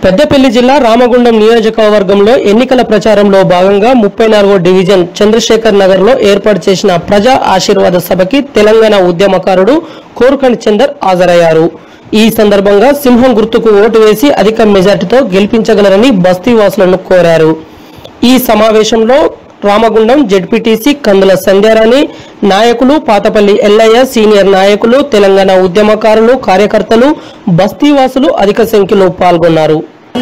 పెద్దపల్లి జిల్లా రామగుండం నియోజకవర్గంలో ఎన్నికల ప్రచారంలో భాగంగా ముప్పై నాలుగో డివిజన్ చంద్రశేఖర్ నగర్ లో ఏర్పాటు చేసిన ప్రజా ఆశీర్వాద సభకి తెలంగాణ ఉద్యమకారుడు కోరుకండి చందర్ హాజరయ్యారు ఈ సందర్భంగా సింహం గుర్తుకు ఓటు వేసి అధిక మెజార్టీతో గెలిపించగలరని బస్తీ వాసులను కోరారు ఈ సమావేశంలో రామగుండం జెడ్పీటీసీ కందుల సంధ్యారాణి నాయకులు పాతపల్లి ఎల్లయ్య సీనియర్ నాయకులు తెలంగాణ ఉద్యమకారులు కార్యకర్తలు బస్తీవాసులు అధిక సంఖ్యలో పాల్గొన్నారు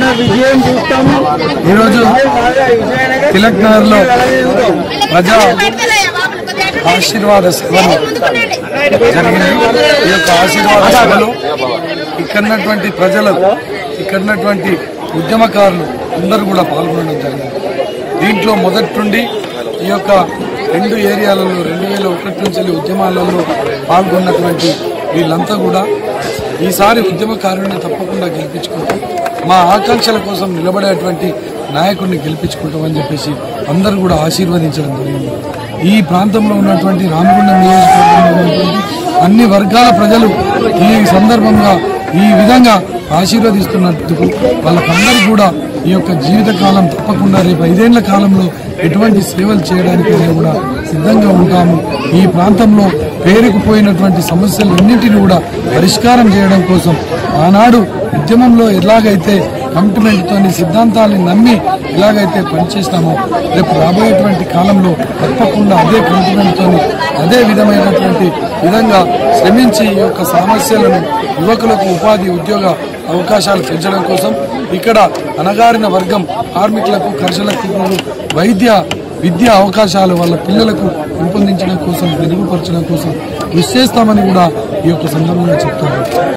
ఈరోజు తిలక్ నగర్ లో ప్రజా ఆశీర్వాద సభలు జరిగినాయి ఈ యొక్క ఆశీర్వాద సభలో ఇక్కడున్నటువంటి ప్రజలు ఇక్కడున్నటువంటి ఉద్యమకారులు అందరూ కూడా పాల్గొనడం జరిగింది దీంట్లో మొదటి నుండి ఈ యొక్క రెండు ఏరియాలలో రెండు వేల ఒకటి నుంచి వెళ్ళి ఉద్యమాలలో పాల్గొన్నటువంటి వీళ్ళంతా కూడా ఈసారి ఉద్యమకారుని తప్పకుండా గెలిపించుకుంటాం మా ఆకాంక్షల కోసం నిలబడేటువంటి నాయకుడిని గెలిపించుకుంటామని చెప్పేసి అందరూ కూడా ఆశీర్వదించడం జరిగింది ఈ ప్రాంతంలో ఉన్నటువంటి రామగుండం నియోజకవర్గంలో ఉన్నటువంటి అన్ని వర్గాల ప్రజలు ఈ సందర్భంగా ఈ విధంగా ఆశీర్వదిస్తున్నందుకు వాళ్ళకందరూ కూడా ఈ యొక్క జీవితకాలం తప్పకుండా రేపు ఐదేళ్ల కాలంలో ఎటువంటి సేవలు చేయడానికి కూడా సిద్ధంగా ఉంటాము ఈ ప్రాంతంలో పేరుకుపోయినటువంటి సమస్యలన్నింటినీ కూడా పరిష్కారం చేయడం కోసం ఆనాడు ఉద్యమంలో ఎలాగైతే కమిట్మెంట్తో సిద్ధాంతాన్ని నమ్మి ఎలాగైతే పనిచేస్తామో రేపు రాబోయేటువంటి కాలంలో తప్పకుండా అదే కమిట్మెంట్తో అదే విధమైనటువంటి విధంగా శ్రమించి ఈ యొక్క సమస్యలను యువకులకు ఉపాధి ఉద్యోగ అవకాశాలు పెంచడం కోసం ఇక్కడ అణగారిన వర్గం కార్మికులకు కర్షలకు వైద్య విద్యా అవకాశాలు వాళ్ళ పిల్లలకు పెంపొందించడం కోసం మెరుగుపరచడం కోసం కృషి చేస్తామని కూడా ఈ యొక్క సందర్భంగా చెప్తున్నారు